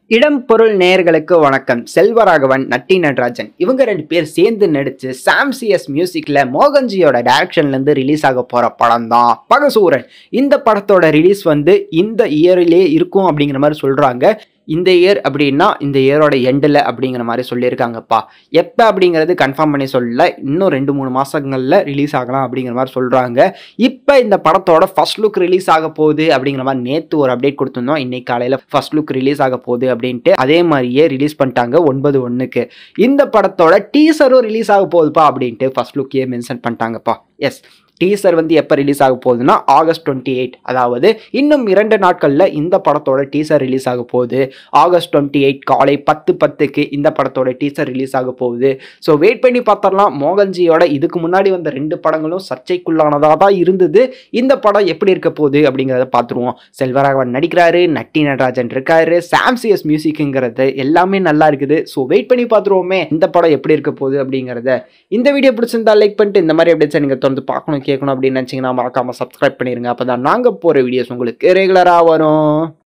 இடம் பொருள் நேயர்களுக்கு வணக்கம் செல்வராகவன் நட்டி நடராஜன் இவங்க ரெண்டு பேர் சேர்ந்து நடிச்சு சாம்சிஎஸ் மியூசிக்ல மோகன்ஜியோட டைரக்ஷன்ல இருந்து ரிலீஸ் ஆக போற படம் தான் பகசூரன் இந்த படத்தோட ரிலீஸ் வந்து இந்த இயரிலே இருக்கும் அப்படிங்கிற மாதிரி சொல்றாங்க இந்த இயர் அப்படின்னா இந்த இயரோட எண்டில் அப்படிங்கிற மாதிரி சொல்லியிருக்காங்கப்பா எப்போ அப்படிங்கிறது கன்ஃபார்ம் பண்ணி சொல்லல இன்னும் ரெண்டு மூணு மாதங்களில் ரிலீஸ் ஆகலாம் அப்படிங்கிற மாதிரி சொல்கிறாங்க இப்போ இந்த படத்தோட ஃபர்ஸ்ட் லுக் ரிலீஸ் ஆக போகுது அப்படிங்கிற மாதிரி நேற்று ஒரு அப்டேட் கொடுத்துருந்தோம் இன்னைக்கு காலையில் ஃபர்ஸ்ட் லுக் ரிலீஸ் ஆக போகுது அப்படின்ட்டு அதே மாதிரியே ரிலீஸ் பண்ணிட்டாங்க ஒன்பது ஒன்றுக்கு இந்த படத்தோட டீசரும் ரிலீஸ் ஆக போகுதுப்பா அப்படின்ட்டு ஃபர்ஸ்ட் லுக்கே மென்ஷன் பண்ணிட்டாங்கப்பா எஸ் டீசர் வந்து எப்போ ரிலீஸ் ஆக போகுதுன்னா ஆகஸ்ட் டுவெண்ட்டி எயிட் அதாவது இன்னும் இரண்டு நாட்களில் இந்த படத்தோட டீசர் ரிலீஸ் ஆக போகுது ஆகஸ்ட் டுவெண்ட்டி எயிட் காலை பத்து பத்துக்கு இந்த படத்தோட டீசர் ரிலீஸ் ஆக போகுது ஸோ வெயிட் பண்ணி பார்த்தரலாம் மோகன்ஜியோட இதுக்கு முன்னாடி வந்த ரெண்டு படங்களும் சர்ச்சைக்குள்ளானதாக தான் இருந்தது இந்த படம் எப்படி இருக்க போகுது அப்படிங்கிறத பார்த்துருவோம் செல்வராகவன் நடிக்கிறாரு நட்டி நடராஜன் இருக்காரு சாம்சிஎஸ் மியூசிக்குங்கிறது எல்லாமே நல்லா இருக்குது ஸோ வெயிட் பண்ணி பார்த்துருவோமே இந்த படம் எப்படி இருக்க போகுது அப்படிங்கிறத இந்த வீடியோ பிடிச்சிருந்தா லைக் பண்ணிட்டு இந்த மாதிரி அப்டேட்ஸ் நீங்கள் தொடர்ந்து பார்க்கணும் கேட்கணும் அப்படின்னு நினச்சிங்கன்னா மறக்காமல் சப்ஸ்கிரைப் பண்ணிடுங்க அப்போ தான் நாங்கள் போகிற வீடியோஸ் உங்களுக்கு ரெகுலராக வரும்